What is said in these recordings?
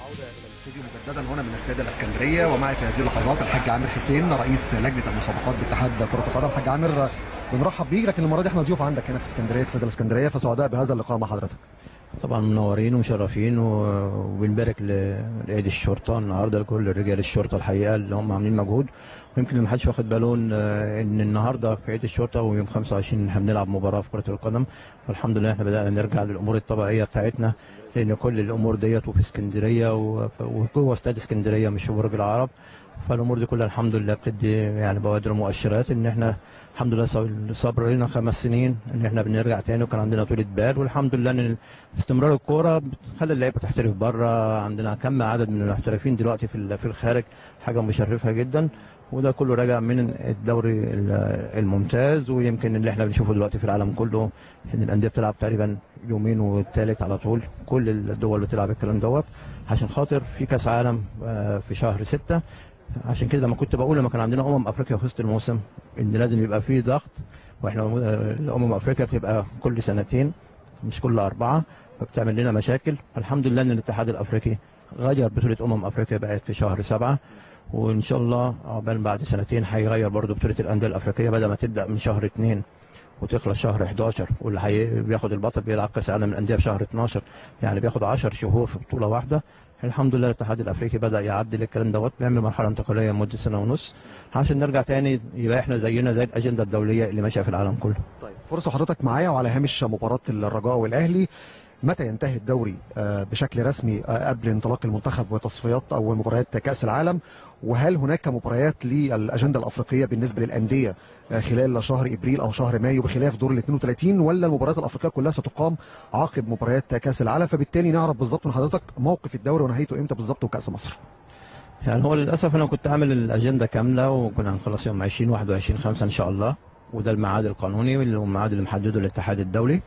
العودة إلى الاستوديو مجددا هنا من استاد الإسكندرية ومعي في هذه اللحظات الحاج عامر حسين رئيس لجنة المسابقات باتحاد كرة القدم حاج عامر بنرحب بيك لكن المرة دي احنا ضيوف عندك هنا في اسكندرية في استاد الإسكندرية فسعداء بهذا اللقاء مع حضرتك طبعا منورين ومشرفين و- وبنبارك ل- لعيد الشرطه النهارده لكل رجال الشرطه الحقيقه اللي هم عاملين مجهود ويمكن اللي محدش واخد باله ان إن النهارده في عيد الشرطه ويوم 25 احنا بنلعب مباراه في كره القدم فالحمد لله احنا بدانا نرجع للامور الطبيعيه بتاعتنا لان كل الامور ديت وفي اسكندريه و- وجوه استاد اسكندريه مش في برج العرب فالامور دي كلها الحمد لله بتدي يعني بوادر مؤشرات ان احنا الحمد لله صب- صبر لنا خمس سنين ان احنا بنرجع تاني وكان عندنا طولة بال والحمد لله ان استمرار الكوره بتخلي اللعيبه تحترف بره عندنا كم عدد من المحترفين دلوقتي في ال- في الخارج حاجه مشرفه جدا وده كله راجع من الدوري ال- الممتاز ويمكن اللي احنا بنشوفه دلوقتي في العالم كله ان الانديه بتلعب تقريبا يومين والثالث على طول كل الدول بتلعب الكلام دوت عشان خاطر في كاس عالم آه، في شهر ستة عشان كده لما كنت بقول لما كان عندنا امم افريقيا في وسط الموسم ان لازم يبقى في ضغط واحنا آه، امم افريقيا بتبقى كل سنتين مش كل اربعه فبتعمل لنا مشاكل الحمد لله ان الاتحاد الافريقي غير بطوله امم افريقيا بقت في شهر سبعة وان شاء الله عقبال بعد سنتين هيغير برضو بطوله الانديه الافريقيه بدل ما تبدا من شهر اثنين وتخلص شهر 11 واللي هي بياخد البطل بيلعب كاس العالم للانديه في شهر 12 يعني بياخد 10 شهور في بطوله واحده الحمد لله الاتحاد الافريقي بدا يعدل الكلام دوت بيعمل مرحله انتقاليه لمده سنه ونص عشان نرجع تاني يبقى احنا زينا زي الاجنده الدوليه اللي ماشيه في العالم كله طيب فرصة حضرتك معايا وعلى هامش مباراة الرجاء والأهلي متى ينتهي الدوري آه، بشكل رسمي آه، قبل انطلاق المنتخب وتصفيات أو مباريات كأس العالم وهل هناك مباريات للأجندة الأفريقية بالنسبة للأندية آه، خلال شهر إبريل أو شهر مايو بخلاف دور ال 32 ولا المباريات الأفريقية كلها ستقام عقب مباريات كأس العالم فبالتالي نعرف بالظبط من حضرتك موقف الدوري ونهايته إمتى بالظبط وكأس مصر يعني هو للاسف انا كنت عامل الاجنده كامله وكنا هنخلص يوم 20 21 5 ان شاء الله وده الميعاد القانوني واللي هو الميعاد اللي محدده الاتحاد الدولي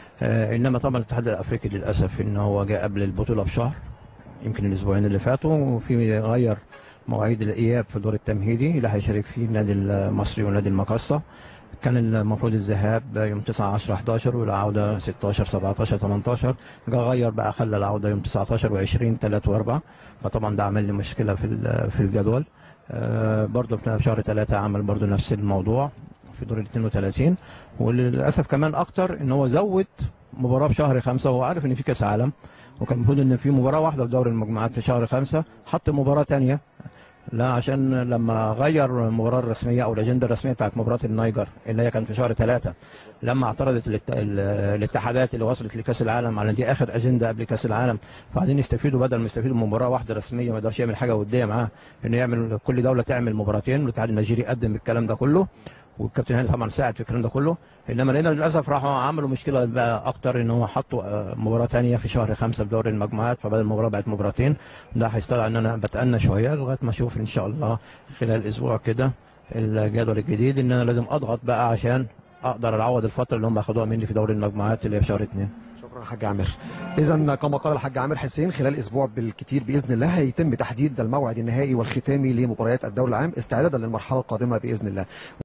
آه انما طبعا الاتحاد الافريقي للاسف ان هو جاء قبل البطوله بشهر يمكن الاسبوعين اللي فاتوا وفي غير مواعيد الاياب في الدور التمهيدي اللي هيشارك فيه النادي المصري ونادي المقصه كان المفروض الذهاب يوم 9 10 11 والعوده 16 17 18 جا غير بقى خلى العوده يوم 19 و20 3 و4 فطبعا ده عمل لي مشكله في ال- في الجدول آه، برضه في شهر ثلاثة عمل برضه نفس الموضوع في دور ال 32 وللاسف كمان اكتر ان هو زود مباراه في شهر خمسة وهو عارف ان في كاس عالم وكان المفروض ان في مباراه واحده في دوري المجموعات في شهر خمسة حط مباراه تانية لا عشان لما غير المباراه الرسميه او الاجنده الرسميه بتاعت مباراه النيجر اللي هي كانت في شهر ثلاثة لما اعترضت الات- ال- الاتحادات اللي وصلت لكاس العالم على دي اخر اجنده قبل كاس العالم فعايزين يستفيدوا بدل ما يستفيدوا من مباراه واحده رسميه ما يقدرش يعمل حاجه وديه معاه انه يعمل كل دوله تعمل مباراتين والاتحاد النيجيري قدم الكلام ده كله والكابتن هاني طبعا ساعد في الكلام ده كله انما لقينا للاسف راحوا عملوا مشكله بقى اكتر ان هو حطوا آه، مباراه تانية في شهر خمسة في دوري المجموعات فبدل المباراه بقت مباراتين ده هيستدعي ان انا بتأنى شويه لغايه ما اشوف ان شاء الله خلال اسبوع كده الجدول الجديد ان انا لازم اضغط بقى عشان اقدر اعوض الفتره اللي هم اخدوها مني في دوري المجموعات اللي هي في شهر اثنين شكرا حاج عامر اذا كما قال الحاج عامر حسين خلال اسبوع بالكثير باذن الله هيتم تحديد الموعد النهائي والختامي لمباريات الدوري العام استعدادا للمرحله القادمه باذن الله